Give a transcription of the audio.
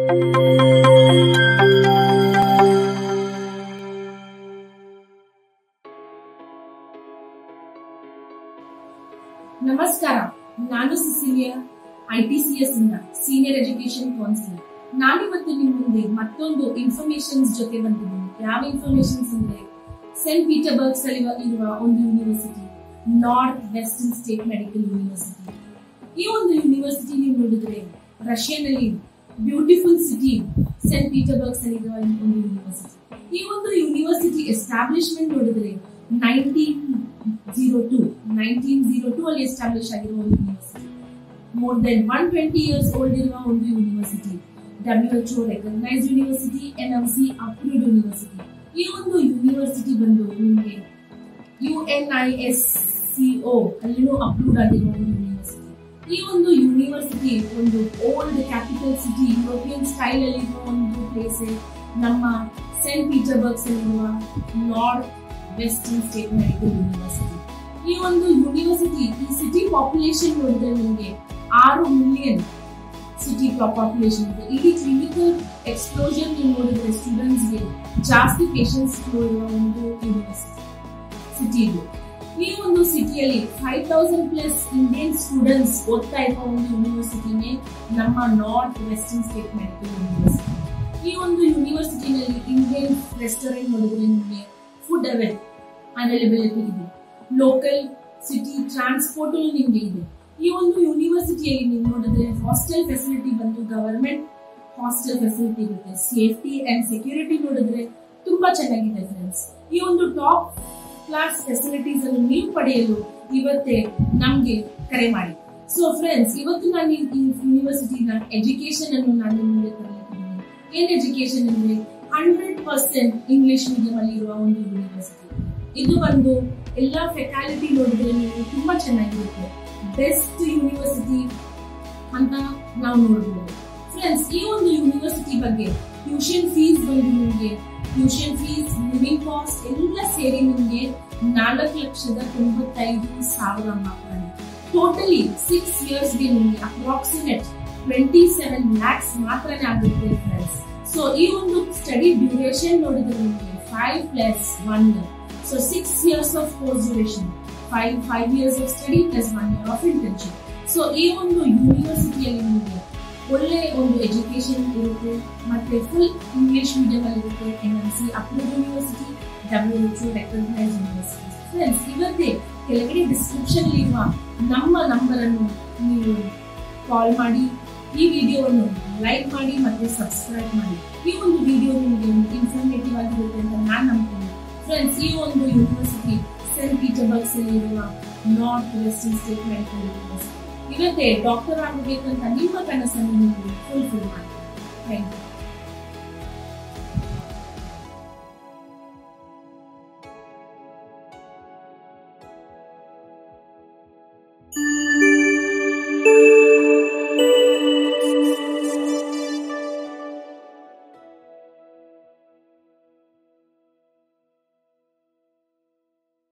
ನಮಸ್ಕಾರ ನಾನು ಸಿಸಿಲಿಯಾ ಐಟಿಸಿಎಸ್ ಇಂದ ಸೀನಿಯರ್ ಎಜುಕೇಶನ್ ಕೌನ್ಸಿಲರ್ ನಾನಿವತ್ತು ನಿಮ್ ಮುಂದೆ ಮತ್ತೊಂದು ಇನ್ಫಾರ್ಮೇಶನ್ಸ್ ಜೊತೆ ಬಂದಿದ್ದೀನಿ ಯಾವ ಇನ್ಫಾರ್ಮೇಶನ್ಸ್ ಅಂದ್ರೆ ಸೆಂಟ್ ಪೀಟರ್ಬರ್ಗ್ಸ್ ಅಲ್ಲಿ ಇರುವ ಒಂದು university North Western State Medical University ಈ ಒಂದು ಯೂನಿವರ್ಸಿಟಿ ನೀವು ನೋಡಿದ್ರೆ ರಷ್ಯಾನಲ್ಲಿ ಬ್ಯೂಟಿಫುಲ್ ಸಿಟಿ ಸೆಂಟ್ ಪೀಟರ್ಬರ್ಗ್ಸ್ ಅಲ್ಲಿ ಇರುವ ಒಂದು ಯೂನಿವರ್ಸಿಟಿ ಈ ಒಂದು ಯೂನಿವರ್ಸಿಟಿ ಎಸ್ಟಾಬ್ಲಿಷ್ಮೆಂಟ್ ನೋಡಿದ್ರೆ nineteen zero two nineteen zero two ಅಲ್ಲಿ ಎಸ್ಟಾಬ್ಲಿಷ್ ಆಗಿರುವ ಒಂದು university more than one twenty years old ಇರುವ ಒಂದು university W H O recognise university N M C approved university ಈ ಒಂದು ಯೂನಿವರ್ಸಿಟಿ ಬಂದು ನಿಮಗೆ U N I S C ಒ ಅಲ್ಲಿನೂ ಅಪ್ರೂವ್ಡ್ ಆಗಿರುವ ಒಂದು ಯೂನಿವರ್ಸಿಟಿ ಈ ಒಂದು ಯೂನಿವರ್ಸಿಟಿ ಒಂದು old capital city European style ಅಲ್ಲಿ ಇರುವ ಒಂದು ಪ್ಲೇಸ್ ನಮ್ಮ ಸೆಂಟ್ ಪೀಟರ್ಬರ್ಗ್ಸ್ ಅಲ್ಲಿರುವ North Western State Medical University ಈ ಒಂದು ಯೂನಿವರ್ಸಿಟಿ ಈ ಸಿಟಿ ಪಾಪ್ಯುಲೇಷನ್ ನೋಡಿದ್ರೆ ನಿಮಗೆ ಆರು ಮಿಲಿಯನ್ ಸಿಟಿ ಪಾಪ್ಯುಲೇಷನ್ ಇದೆ ಇಡೀ ಕ್ಲಿನಿಕಲ್ ಎಕ್ಸ್ಪ್ಲೋಷನ್ ನೀವು ನೋಡಿದ್ರೆ ಸ್ಟೂಡೆಂಟ್ಸ್ಗೆ ಜಾಸ್ತಿ ಪೇಷನ್ಸ್ ಇರುವ ಒಂದು ಯೂನಿವರ್ಸಿಟಿ ಸಿಟಿ ಇದು ಈ ಒಂದು ಸಿಟಿಯಲ್ಲಿ five thousand plus Indian students ಓದ್ತಾ ಇರುವ ಒಂದು ಯೂನಿವರ್ಸಿಟಿನೇ ನಮ್ಮ North Western State Medical University ಈ ಒಂದು ಯೂನಿವರ್ಸಿಟಿನಲ್ಲಿ ಇಂಡಿಯನ್ ರೆಸ್ಟೋರೆಂಟ್ ನೋಡಿದ್ರೆ ನಿಮಗೆ ಫುಡ್ ಅವೈಲ್ ಅವೈಲಬಿಲಿಟಿ ಇದೆ ಲೋಕಲ್ ಸಿಟಿ ಟ್ರಾನ್ಸ್ಪೋರ್ಟ್ ನಿಮಗೆ ಇದೆ ಈ ಒಂದು ಯೂನಿವರ್ಸಿಟಿಯಲ್ಲಿ ನೀವು ನೋಡಿದ್ರೆ ಹಾಸ್ಟೆಲ್ ಫೆಸಿಲಿಟಿ ಬಂದು ಗವರ್ಮೆಂಟ್ ಹಾಸ್ಟೆಲ್ ಫೆಸಿಲಿಟಿ ಇರುತ್ತೆ ಸೇಫ್ಟಿ ಅಂಡ್ ಸೆಕ್ಯೂರಿಟಿ ನೋಡಿದ್ರೆ ತುಂಬಾ ಚೆನ್ನಾಗಿದೆ ಫ್ರೆಂಡ್ಸ್ ಈ ಒಂದು ಟಾಪ್ ಕ್ಲಾಸ್ ಫೆಸಿಲಿಟೀಸ್ ಅನ್ನು ನೀವು ಪಡೆಯಲು ಇವತ್ತೇ ನಮ್ಗೆ ಕರೆ ಮಾಡಿ ಸೊ ಫ್ರೆಂಡ್ಸ್ ಇವತ್ತು ನಾನು ಈ ಯೂನಿವರ್ಸಿಟಿನ ಎಜುಕೇಶನ್ ಅನ್ನು ನಾನು ನಿಮ್ಮ ಮುಂದೆ ತರಲಿಕ್ಕಿದ್ದೀನಿ ಏನ್ ಎಜುಕೇಶನ್ ಅಂದ್ರೆ ಹಂಡ್ರೆಡ್ ಪರ್ಸೆಂಟ್ ಇಂಗ್ಲಿಷ್ ಮೀಡಿಯಂ ಅಲ್ಲಿ ಇರುವ ಒಂದು ಯೂನಿವರ್ಸಿಟಿ ಇದು ಒಂದು ಎಲ್ಲಾ ಫೆಕಾಲಿಟಿ ನೋಡಿದ್ರೆ ನೀವು ತುಂಬಾ ಚೆನ್ನಾಗಿರುತ್ತೆ ಬೆಸ್ಟ್ ಯೂನಿವರ್ಸಿಟಿ ಅಂತ ನಾವು ನೋಡಬಹುದು ಫ್ರೆಂಡ್ಸ್ ಈ ಒಂದು ಯೂನಿವರ್ಸಿಟಿ ಬಗ್ಗೆ ಟ್ಯೂಷನ್ ಫೀಸ್ ಬಂದು ನಿಮಗೆ ಟ್ಯೂಷನ್ ಫೀಸ್ ಲಿವಿಂಗ್ ಕಾಸ್ಟ್ ಎಲ್ಲ ಸೇರಿ ನಿಮಗೆ ನಾಲ್ಕು ಲಕ್ಷದ ತೊಂಬತ್ತೈದು ಸಾವಿರ ಮಾತ್ರ ಟೋಟಲಿ ಸಿಕ್ಸ್ ಇಯರ್ಸ್ಗೆ ನಿಮಗೆ ಅಪ್ರಾಕ್ಸಿಮೇಟ್ ಟ್ವೆಂಟಿ ಸೆವೆನ್ ಲ್ಯಾಕ್ಸ್ ಮಾತ್ರನೇ ಆಗುತ್ತೆ ಫ್ರೆಂಡ್ಸ್ ಸೊ ಈ ಒಂದು ಸ್ಟಡಿ ಡ್ಯೂರೇಷನ್ ನೋಡಿದ್ರೆ ನಿಮಗೆ five plus one so six years of course duration five five years of study plus one year of internship so ಈ ಒಂದು ಯೂನಿವರ್ಸಿಟಿಯಲ್ಲಿ ನಿಮಗೆ ಒಳ್ಳೆ ಒಂದು ಎಜುಕೇಶನ್ ಇರುತ್ತೆ ಮತ್ತೆ ಫುಲ್ ಇಂಗ್ಲಿಷ್ ಮೀಡಿಯಂ ಅಲ್ಲಿ ಇರುತ್ತೆ N M C approve university W H recognise university friends ಇವತ್ತೇ ಕೆಳಗಡೆ ಡಿಸ್ಕ್ರಿಪ್ಷನ್ ಇರುವ ನಮ್ಮ ನಂಬರ್ ಅನ್ನು ನೀವು ಕಾಲ್ ಮಾಡಿ ಈ ವಿಡಿಯೋವನ್ನು ಲೈಕ್ ಮಾಡಿ ಮತ್ತೆ ಸಬ್ಸ್ಕ್ರೈಬ್ ಮಾಡಿ ಈ ಒಂದು ವಿಡಿಯೋ ನಿಮಗೆ ಇನ್ಫಾರ್ಮೇಟಿವ್ ಆಗಿರುತ್ತೆ ಅಂತ ನಾನು ನಂಬ್ತೀನಿ ಫ್ರೆಂಡ್ಸ್ ಈ ಒಂದು ಯೂನಿವರ್ಸಿಟಿ ಸೆಂಟ್ ಪೀಟರ್ಬರ್ಗ್ಸ್ ಅಲ್ಲಿ ಇರುವ North Western State Medical University ಇವತ್ತೇ ಡಾಕ್ಟರ್ ಆಗಬೇಕಂತ ನಿಮ್ಮ ಕನಸನ್ನು ನೀವು ಫುಲ್ಫಿಲ್ ಮಾಡಿ ಥ್ಯಾಂಕ್ ಯು